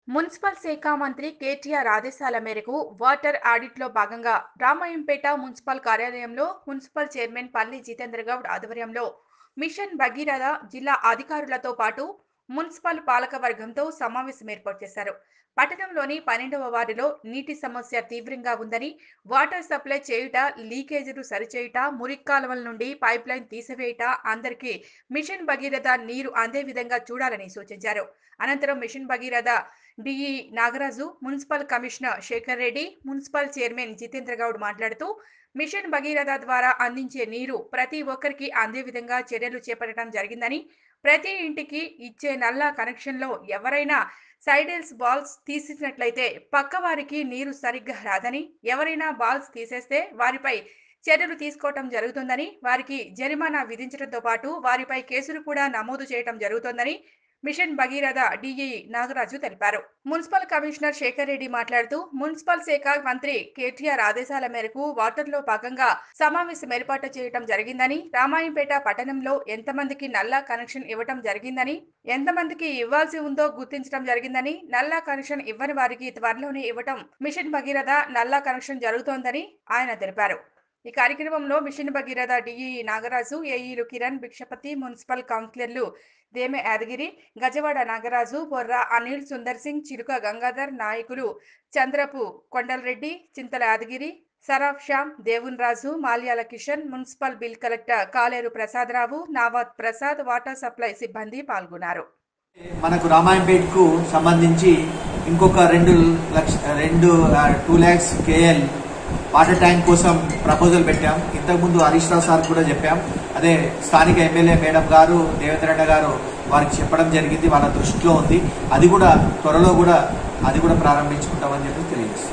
municipal శాఖ మంత్రి కేటీఆర్ ఆదేశాల మేరకు వాటర్ ఆడిట్లో భాగంగా రామాయంపేట మున్సిపల్ కార్యాలయంలో మున్సిపల్ చైర్మన్ పల్లి జితేంద్ర గౌడ్ ఆధ్వర్యంలో మిషన్ భగీరథ జిల్లా అధికారులతో పాటు మున్సిపల్ పాలక వర్గంతో సమావేశం ఏర్పాటు చేశారు పట్టణంలోని పన్నెండవ వార్డులో నీటి సమస్య తీవ్రంగా ఉందని వాటర్ సప్లై చేయుట లీకేజీలు సరిచేయుట మురికి కాలువల నుండి పైప్ లైన్ తీసివేయుట అందరికీ మిషన్ భగీరథ నీరు అందే విధంగా చూడాలని సూచించారు అనంతరం mission Bhagiratha DE Nagaraju municipal commissioner Shekar Reddy municipal chairman Jitendra Goud మాట్లాడుతూ మిషన్ భగీరథ ద్వారా అందించే నీరు ప్రతి ఒక్కరికి అందే విధంగా చర్యలు చేపట్టడం జరిగిందని ప్రతి ఇంటికి ఇచ్చే నల్ల కనెక్షన్లో ఎవరైనా సైడల్స్ బాల్స్ తీసినట్లయితే పక్క వారికి నీరు సరిగ్గా రాదని ఎవరైనా బాల్స్ తీసేస్తే వారిపై చర్యలు తీసుకోవటం జరుగుతుందని వారికి జరిమానా విధించడంతో పాటు వారిపై కేసులు కూడా నమోదు చేయడం జరుగుతోందని మిషన్ భగీరథ డిఈ నాగరాజు తెలిపారు మున్సిపల్ కమిషనర్ శేఖర్ రెడ్డి మాట్లాడుతూ మున్సిపల్ శాఖ మంత్రి కేటీఆర్ ఆదేశాల మేరకు వాటర్లో భాగంగా సమావేశం ఏర్పాటు చేయడం జరిగిందని రామాయంపేట పట్టణంలో ఎంతమందికి నల్లా కనెక్షన్ ఇవ్వటం జరిగిందని ఎంతమందికి ఇవ్వాల్సి ఉందో గుర్తించడం జరిగిందని నల్లా కనెక్షన్ ఇవ్వని వారికి త్వరలోనే ఇవ్వటం మిషన్ భగీరథ నల్లా కనెక్షన్ జరుగుతోందని ఆయన తెలిపారు ఈ కార్యక్రమంలో మిషన్ భగీరథ డిఈ నాగరాజు ఏఈలు కిరణ్ భిక్షపతి మున్సిపల్ కౌన్సిలర్లు దేమె యాదగిరి గజవాడ నాగరాజు బొర్రా అనిల్ సుందర్ సింగ్ చిలుక గంగాధర్ నాయకులు Chandrapu Kondalreddy Chintala Yadagiri Saraf Shyam Devun Raju Malyala Kishan municipal bill collector Kaleru Prasadarao Navad Prasad water supply సిబ్బంది పాల్గొన్నారు మనకు రామాయంపేట్కు సంబంధించి ఇంకొక రెండు లక్ష రెండు two lakhs KL water tank కోసం ప్రపోజల్ పెట్టాం ఇంతకుముందు హరీష్ రావు సార్ కూడా చెప్పాం అదే స్థానిక ఎమ్మెల్యే మేడం గారు దేవేంద్రన్న గారు వారికి చెప్పడం జరిగింది వాళ్ళ దృష్టిలో ఉంది అది కూడా త్వరలో కూడా అది కూడా ప్రారంభించుకుంటామని చెప్పి తెలియజేస్తాం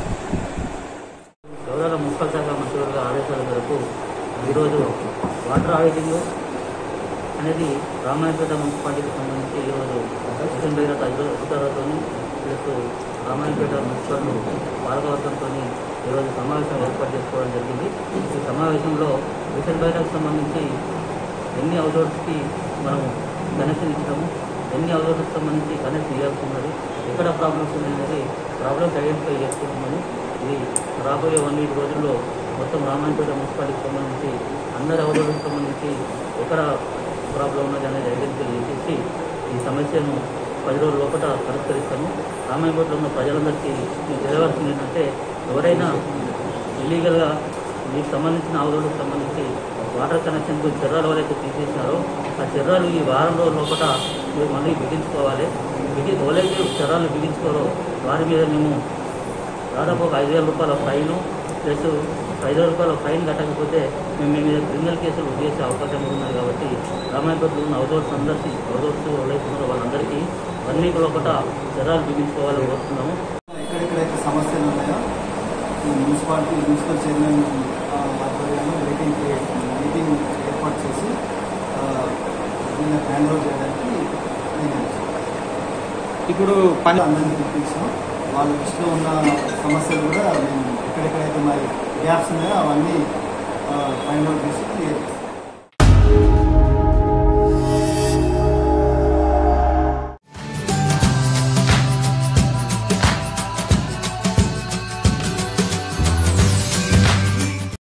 గౌరవ మున్సిపల్ శాఖ మంత్రుల ఆదేశాల మేరకు ఈరోజు వాటర్ ఆడిటింగ్ అనేది రామాయణపేట మున్సిపాలిటీకి సంబంధించి ఈరోజు మిషన్ భగీరథ అధికారులతో ప్లస్ రామాయణపేట మున్సిపల్ పాలకవర్గంతో ఈరోజు సమావేశం ఏర్పాటు చేసుకోవడం జరిగింది ఈ సమావేశంలో మిషన్ భగీరథకు సంబంధించి ఎన్ని హౌస్హోల్డ్స్కి మనం కనెక్షన్ ఇచ్చినాము ఎన్ని హౌస్హోల్డ్స్కి సంబంధించి కనెక్షన్ ఇవ్వాల్సి ఉన్నది ఎక్కడ ప్రాబ్లమ్స్ ఉన్నాయి అనేది ప్రాబ్లమ్స్ ఐడెంటిఫై చేసుకుంటున్నాము ఇది రాబోయే వన్ వీక్ రోజుల్లో మొత్తం రామాయణపేట మున్సిపాలిటీకి సంబంధించి అందరి హౌస్హోల్డ్కి సంబంధించి ఎక్కడ ప్రాబ్లం ఉన్నది అనేది ఐడెంటిఫై చేసేసి ఈ సమస్యను పది రోజుల లోపల పరిష్కరిస్తాము రామాయణపేటలో ఉన్న ప్రజలందరికీ నేను తెలియవలసింది ఏంటంటే ఎవరైనా ఇల్లీగల్గా మీకు సంబంధించిన ఆవులకు సంబంధించి వాటర్ కనెక్షన్కు చర్యలు ఎవరైతే తీసేసినారో ఆ చర్యలు ఈ వారం రోజుల లోపల మీరు మళ్ళీ బిగించుకోవాలి బిగి ఎవరైతే చర్యలు బిగించుకోరో వారి మీద మేము దాదాపు ఒక ఐదు వేల రూపాయల ఫైన్ ప్లస్ ఐదు వేల రూపాయల ఫైన్ కట్టకపోతే మేము మీ మీద క్రిమినల్ కేసులు చేసే అవకాశం ఉన్నది కాబట్టి రామాయపేటలో ఉన్న హౌస్హోల్డ్స్ అందరికీ హౌస్హోల్డ్స్ ఎవరైతే ఉన్నారో వాళ్ళందరికీ వన్ వీక్ లోపల చర్యలు బిగించుకోవాలని కోరుతున్నాము ఎక్కడెక్కడైతే సమస్యలు ఉన్నాయో ఈ మున్సిపాలిటీ మున్సిపల్ చైర్మన్ ఆ, ఆధ్వర్యంలో మీటింగ్ క్రియేట్ మీటింగ్ ఏర్పాటు చేసి ఆ, దీన్ని హ్యాండ్ ఓవర్ చేయడానికి నేను ఇప్పుడు పని అందరినీ పిలిపించాం వాళ్ళ దృష్టిలో ఉన్న సమస్యలు కూడా మేము ఎక్కడెక్కడైతే మరి గ్యాప్స్ ఉన్నాయో అవన్నీ ఫైండ్ అవుట్ చేసి క్లియర్ చేస్తాం